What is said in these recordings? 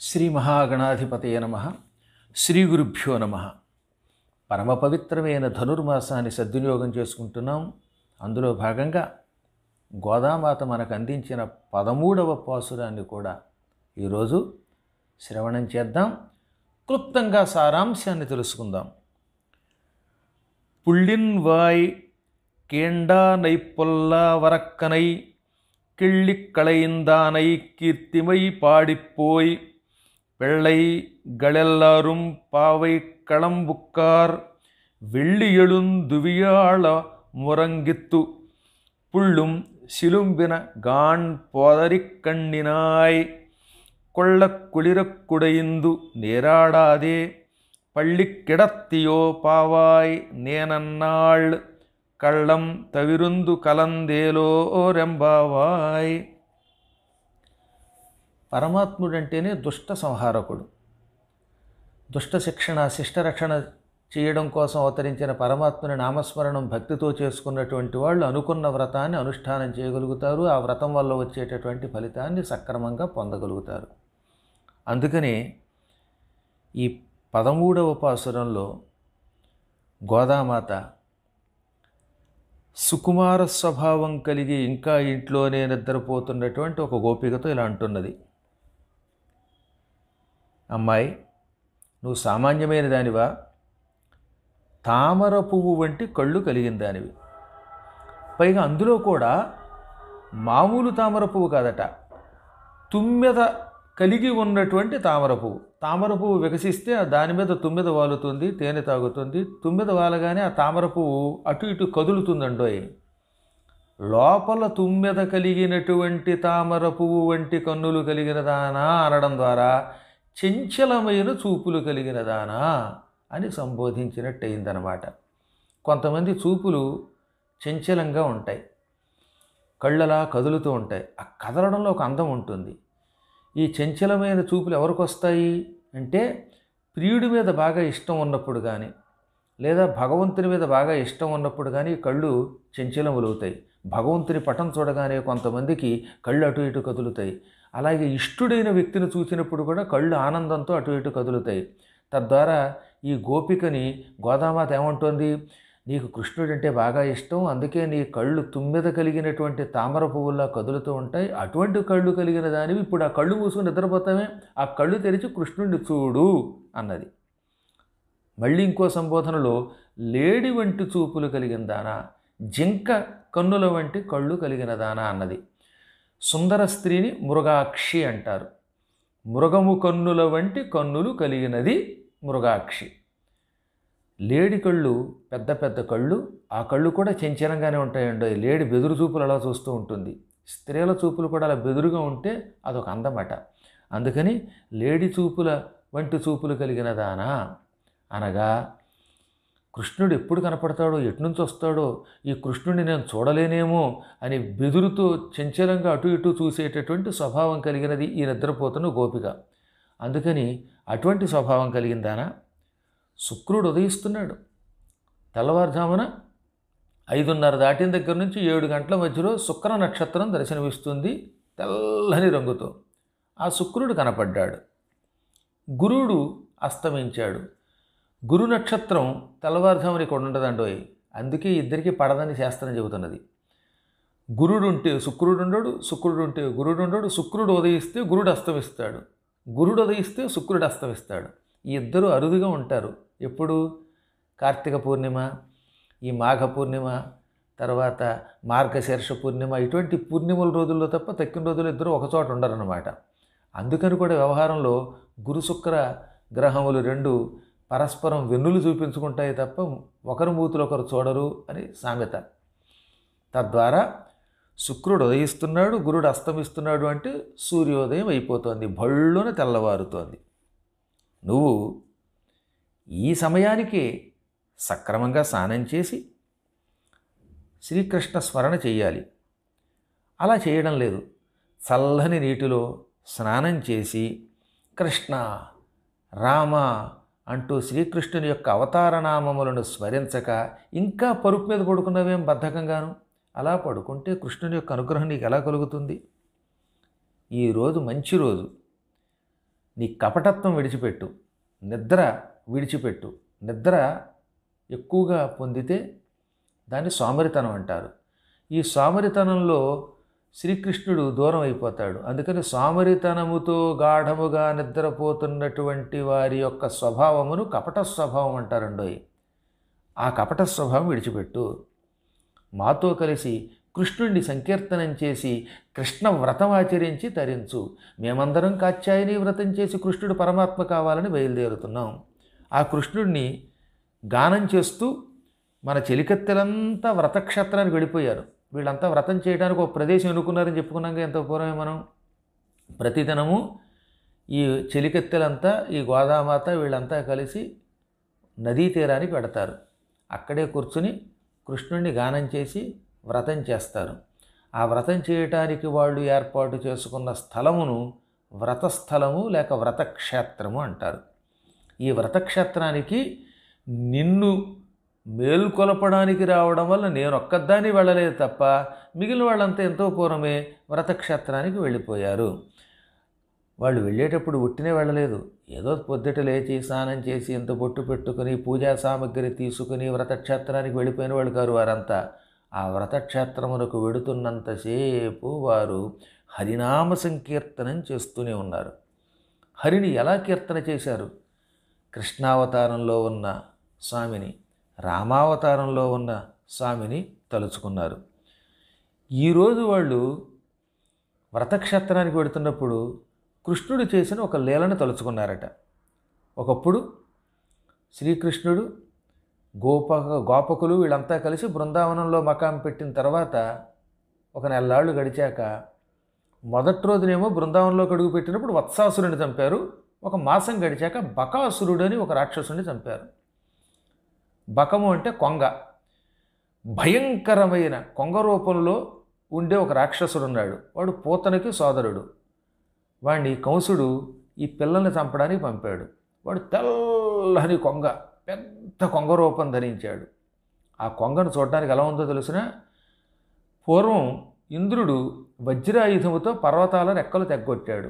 శ్రీ మహాగణాధిపతయ నమ శ్రీ గురుభ్యో నమ పరమ పవిత్రమైన ధనుర్మాసాన్ని సద్వినియోగం చేసుకుంటున్నాం అందులో భాగంగా గోదామాత మనకు అందించిన పదమూడవ పాసురాన్ని కూడా ఈరోజు శ్రవణం చేద్దాం క్లుప్తంగా సారాంశాన్ని తెలుసుకుందాం புள்ளின் வாய் கேண்டானை பொல்லா வரக்கனை கிள்ளிக் களைந்தானை கீர்த்திமை பாடிப்போய் பிள்ளைகளெல்லாரும் பாவை களம்புக்கார் வெள்ளி எழுந்துவியாள முறங்கித்து புள்ளும் சிலும்பின கான் போதரிக் கண்ணினாய் கொள்ளக் குளிரக் குடைந்து நேராடாதே பள்ளி கிடத்தியோ பாவாய் నేనన్నాళ్ కళ్ళం తవిరుందు కలందేలో రెంబావాయ్ పరమాత్ముడంటేనే దుష్ట సంహారకుడు దుష్ట శిక్షణ శిష్టరక్షణ చేయడం కోసం అవతరించిన పరమాత్మని నామస్మరణం భక్తితో చేసుకున్నటువంటి వాళ్ళు అనుకున్న వ్రతాన్ని అనుష్ఠానం చేయగలుగుతారు ఆ వ్రతం వల్ల వచ్చేటటువంటి ఫలితాన్ని సక్రమంగా పొందగలుగుతారు అందుకని ఈ పదమూడవ పాసురంలో గోదామాత సుకుమార స్వభావం కలిగి ఇంకా ఇంట్లోనే నిద్రపోతున్నటువంటి ఒక గోపికతో ఇలా అంటున్నది అమ్మాయి నువ్వు సామాన్యమైన దానివా తామర పువ్వు వంటి కళ్ళు కలిగిన దానివి పైగా అందులో కూడా మామూలు తామర పువ్వు కాదట తుమ్మెద కలిగి ఉన్నటువంటి తామర పువ్వు తామర పువ్వు వికసిస్తే ఆ దాని మీద తుమ్మెద వాలుతుంది తేనె తాగుతుంది తుమ్మెద వాలగానే ఆ తామర పువ్వు అటు ఇటు కదులుతుందండోయ్ లోపల తుమ్మెద కలిగినటువంటి తామర పువ్వు వంటి కన్నులు కలిగిన దానా అనడం ద్వారా చంచలమైన చూపులు కలిగిన దానా అని సంబోధించినట్టు అయిందనమాట కొంతమంది చూపులు చంచలంగా ఉంటాయి కళ్ళలా కదులుతూ ఉంటాయి ఆ కదలడంలో ఒక అందం ఉంటుంది ఈ చంచలమైన చూపులు ఎవరికి వస్తాయి అంటే ప్రియుడి మీద బాగా ఇష్టం ఉన్నప్పుడు కానీ లేదా భగవంతుని మీద బాగా ఇష్టం ఉన్నప్పుడు కానీ కళ్ళు చంచలములవుతాయి భగవంతుని పటం చూడగానే కొంతమందికి కళ్ళు అటు ఇటు కదులుతాయి అలాగే ఇష్టుడైన వ్యక్తిని చూసినప్పుడు కూడా కళ్ళు ఆనందంతో అటు ఇటు కదులుతాయి తద్వారా ఈ గోపికని గోదామాత ఏమంటోంది నీకు కృష్ణుడంటే బాగా ఇష్టం అందుకే నీ కళ్ళు తుమ్మెద కలిగినటువంటి తామర పువ్వుల్లా కదులుతూ ఉంటాయి అటువంటి కళ్ళు కలిగిన దానివి ఇప్పుడు ఆ కళ్ళు మూసుకుని నిద్రపోతామే ఆ కళ్ళు తెరిచి కృష్ణుడిని చూడు అన్నది మళ్ళీ ఇంకో సంబోధనలో లేడి వంటి చూపులు కలిగిన దానా జింక కన్నుల వంటి కళ్ళు కలిగిన దానా అన్నది సుందర స్త్రీని మృగాక్షి అంటారు మృగము కన్నుల వంటి కన్నులు కలిగినది మృగాక్షి లేడి కళ్ళు పెద్ద పెద్ద కళ్ళు ఆ కళ్ళు కూడా చంచలంగానే ఉంటాయండి లేడి బెదురు చూపులు అలా చూస్తూ ఉంటుంది స్త్రీల చూపులు కూడా అలా బెదురుగా ఉంటే అదొక అందమట అందుకని లేడి చూపుల వంటి చూపులు కలిగిన దానా అనగా కృష్ణుడు ఎప్పుడు కనపడతాడో ఎట్నుంచి వస్తాడో ఈ కృష్ణుడిని నేను చూడలేనేమో అని బెదురుతో చంచలంగా అటు ఇటు చూసేటటువంటి స్వభావం కలిగినది ఈ నిద్రపోతున్న గోపిక అందుకని అటువంటి స్వభావం కలిగిందానా శుక్రుడు ఉదయిస్తున్నాడు తెల్లవారుజామున ఐదున్నర దాటిన దగ్గర నుంచి ఏడు గంటల మధ్యలో శుక్ర నక్షత్రం దర్శనమిస్తుంది తెల్లని రంగుతో ఆ శుక్రుడు కనపడ్డాడు గురువుడు అస్తమించాడు గురు నక్షత్రం తెల్లవారుజామున ఇక్కడ ఉండదండోయ్ అందుకే ఇద్దరికి పడదని శాస్త్రం చెబుతున్నది గురుడు ఉంటే శుక్రుడు ఉండడు శుక్రుడు ఉంటే గురుడు ఉండడు శుక్రుడు ఉదయిస్తే గురుడు అస్తమిస్తాడు గురుడు ఉదయిస్తే శుక్రుడు అస్తమిస్తాడు ఈ ఇద్దరు అరుదుగా ఉంటారు ఎప్పుడు కార్తీక పూర్ణిమ ఈ మాఘ పూర్ణిమ తర్వాత మార్గశీర్ష పూర్ణిమ ఇటువంటి పూర్ణిమల రోజుల్లో తప్ప తక్కిన రోజులు ఇద్దరు ఒకచోట ఉండరన్నమాట అందుకని కూడా వ్యవహారంలో గురు శుక్ర గ్రహములు రెండు పరస్పరం వెన్నులు చూపించుకుంటాయి తప్ప ఒకరు మూతులు ఒకరు చూడరు అని సామెత తద్వారా శుక్రుడు ఉదయిస్తున్నాడు గురుడు అస్తమిస్తున్నాడు అంటే సూర్యోదయం అయిపోతుంది భళ్ళున తెల్లవారుతోంది నువ్వు ఈ సమయానికి సక్రమంగా స్నానం చేసి శ్రీకృష్ణ స్మరణ చేయాలి అలా చేయడం లేదు చల్లని నీటిలో స్నానం చేసి కృష్ణ రామ అంటూ శ్రీకృష్ణుని యొక్క అవతార నామములను స్మరించక ఇంకా పరుపు మీద పడుకున్నవేం బద్ధకంగాను అలా పడుకుంటే కృష్ణుని యొక్క అనుగ్రహం నీకు ఎలా కలుగుతుంది ఈరోజు మంచి రోజు నీ కపటత్వం విడిచిపెట్టు నిద్ర విడిచిపెట్టు నిద్ర ఎక్కువగా పొందితే దాన్ని సోమరితనం అంటారు ఈ సోమరితనంలో శ్రీకృష్ణుడు దూరం అయిపోతాడు అందుకని సోమరితనముతో గాఢముగా నిద్రపోతున్నటువంటి వారి యొక్క స్వభావమును కపట స్వభావం అంటారండోయ్ ఆ కపట స్వభావం విడిచిపెట్టు మాతో కలిసి కృష్ణుడిని సంకీర్తనం చేసి కృష్ణ వ్రతం ఆచరించి తరించు మేమందరం కాత్యాయని వ్రతం చేసి కృష్ణుడు పరమాత్మ కావాలని బయలుదేరుతున్నాం ఆ కృష్ణుడిని గానం చేస్తూ మన చెలికత్తెలంతా వ్రతక్షేత్రానికి వెళ్ళిపోయారు వీళ్ళంతా వ్రతం చేయడానికి ఒక ప్రదేశం ఎన్నుకున్నారని చెప్పుకున్నాక ఎంత పూర్వమే మనం ప్రతిదినము ఈ చెలికత్తెలంతా ఈ గోదామాత వీళ్ళంతా కలిసి నదీ తీరానికి పెడతారు అక్కడే కూర్చుని కృష్ణుడిని గానం చేసి వ్రతం చేస్తారు ఆ వ్రతం చేయటానికి వాళ్ళు ఏర్పాటు చేసుకున్న స్థలమును వ్రతస్థలము లేక వ్రతక్షేత్రము అంటారు ఈ వ్రతక్షేత్రానికి నిన్ను మేల్కొలపడానికి రావడం వల్ల నేను ఒక్కదాన్ని వెళ్ళలేదు తప్ప మిగిలిన వాళ్ళంతా ఎంతో పూర్వమే వ్రతక్షేత్రానికి వెళ్ళిపోయారు వాళ్ళు వెళ్ళేటప్పుడు ఉట్టినే వెళ్ళలేదు ఏదో పొద్దుట లేచి స్నానం చేసి ఇంత బొట్టు పెట్టుకుని పూజా సామగ్రి తీసుకుని వ్రతక్షేత్రానికి వెళ్ళిపోయిన వాళ్ళు కారు వారంతా ఆ వ్రతక్షేత్రమునకు వెడుతున్నంతసేపు వారు హరినామ సంకీర్తనం చేస్తూనే ఉన్నారు హరిని ఎలా కీర్తన చేశారు కృష్ణావతారంలో ఉన్న స్వామిని రామావతారంలో ఉన్న స్వామిని తలుచుకున్నారు ఈరోజు వాళ్ళు వ్రతక్షేత్రానికి వెడుతున్నప్పుడు కృష్ణుడు చేసిన ఒక లీలను తలుచుకున్నారట ఒకప్పుడు శ్రీకృష్ణుడు గోపక గోపకులు వీళ్ళంతా కలిసి బృందావనంలో మకాం పెట్టిన తర్వాత ఒక నెల్లాళ్ళు గడిచాక మొదటి రోజునేమో బృందావనంలోకి అడుగు పెట్టినప్పుడు వత్సాసురుని చంపారు ఒక మాసం గడిచాక బకాసురుడు అని ఒక రాక్షసుని చంపారు బకము అంటే కొంగ భయంకరమైన కొంగ రూపంలో ఉండే ఒక రాక్షసుడు ఉన్నాడు వాడు పూతనకి సోదరుడు వాడిని కంసుడు ఈ పిల్లల్ని చంపడానికి పంపాడు వాడు తెల్లని కొంగ పెద్ద కొంగ రూపం ధరించాడు ఆ కొంగను చూడడానికి ఎలా ఉందో తెలిసిన పూర్వం ఇంద్రుడు వజ్రాయుధముతో పర్వతాల రెక్కలు తెగ్గొట్టాడు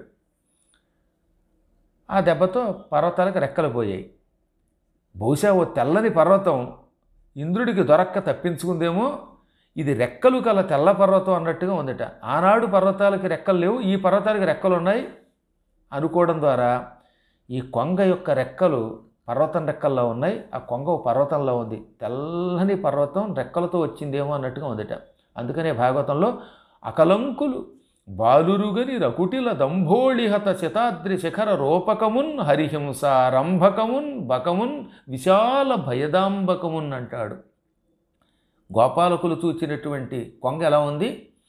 ఆ దెబ్బతో పర్వతాలకు రెక్కలు పోయాయి బహుశా ఓ తెల్లని పర్వతం ఇంద్రుడికి దొరక్క తప్పించుకుందేమో ఇది రెక్కలు కల తెల్ల పర్వతం అన్నట్టుగా ఉందట ఆనాడు పర్వతాలకి రెక్కలు లేవు ఈ పర్వతాలకి రెక్కలు ఉన్నాయి అనుకోవడం ద్వారా ఈ కొంగ యొక్క రెక్కలు పర్వతం రెక్కల్లో ఉన్నాయి ఆ కొంగ ఓ పర్వతంలో ఉంది తెల్లని పర్వతం రెక్కలతో వచ్చిందేమో అన్నట్టుగా ఉందట అందుకనే భాగవతంలో అకలంకులు బాలురుగని రకుటిల దంభోళిహత శతాద్రి శిఖర రూపకమున్ హరిహింస రంభకమున్ బకమున్ విశాల భయదాంబకమున్ అంటాడు గోపాలకులు చూచినటువంటి కొంగ ఎలా ఉంది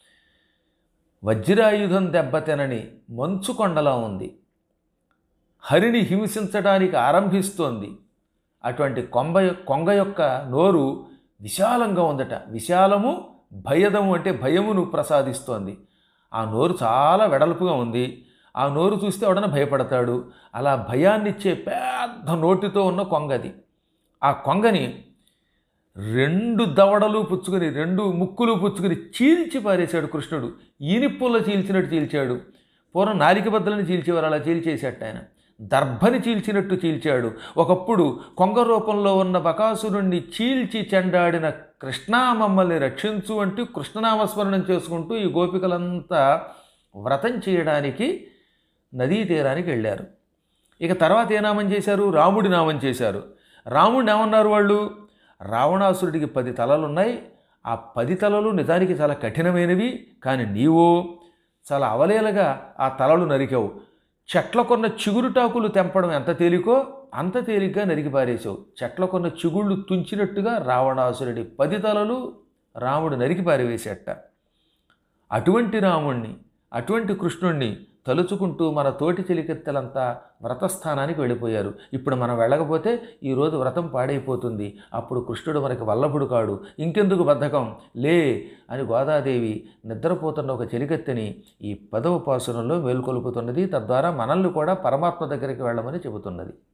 వజ్రాయుధం దెబ్బతినని మంచు కొండలా ఉంది హరిని హింసించడానికి ఆరంభిస్తోంది అటువంటి కొంబ కొంగ యొక్క నోరు విశాలంగా ఉందట విశాలము భయదము అంటే భయమును ప్రసాదిస్తోంది ఆ నోరు చాలా వెడల్పుగా ఉంది ఆ నోరు చూస్తే ఎవడన భయపడతాడు అలా భయాన్నిచ్చే పెద్ద నోటితో ఉన్న కొంగది ఆ కొంగని రెండు దవడలు పుచ్చుకొని రెండు ముక్కులు పుచ్చుకొని చీల్చి పారేశాడు కృష్ణుడు ఈనిప్పుల్లో చీల్చినట్టు చీల్చాడు పూర్వం నాలిక బద్దలని చీల్చేవారు అలా చీల్చేసేట ఆయన దర్భని చీల్చినట్టు చీల్చాడు ఒకప్పుడు కొంగ రూపంలో ఉన్న బకాసురుణ్ణి చీల్చి చెండాడిన కృష్ణా మమ్మల్ని రక్షించు అంటూ కృష్ణనామస్మరణం చేసుకుంటూ ఈ గోపికలంతా వ్రతం చేయడానికి నదీ తీరానికి వెళ్ళారు ఇక తర్వాత ఏ నామం చేశారు రాముడి నామం చేశారు రాముడిని ఏమన్నారు వాళ్ళు రావణాసురుడికి పది తలలు ఉన్నాయి ఆ పది తలలు నిజానికి చాలా కఠినమైనవి కానీ నీవు చాలా అవలేలగా ఆ తలలు నరికావు చెట్లకున్న చిగురుటాకులు తెంపడం ఎంత తేలికో అంత తేలిగ్గా నరికి పారేశావు చెట్లకున్న చిగుళ్ళు తుంచినట్టుగా రావణాసురుడి పది తలలు రాముడు నరికి పారివేసేట అటువంటి రాముణ్ణి అటువంటి కృష్ణుణ్ణి తలుచుకుంటూ మన తోటి చెలికెత్తలంతా వ్రతస్థానానికి వెళ్ళిపోయారు ఇప్పుడు మనం వెళ్ళకపోతే ఈరోజు వ్రతం పాడైపోతుంది అప్పుడు కృష్ణుడు మనకి వల్లభుడు కాడు ఇంకెందుకు బద్ధకం లే అని గోదాదేవి నిద్రపోతున్న ఒక చెలికెత్తని ఈ పదవ పాసురంలో మేల్కొలుపుతున్నది తద్వారా మనల్ని కూడా పరమాత్మ దగ్గరికి వెళ్ళమని చెబుతున్నది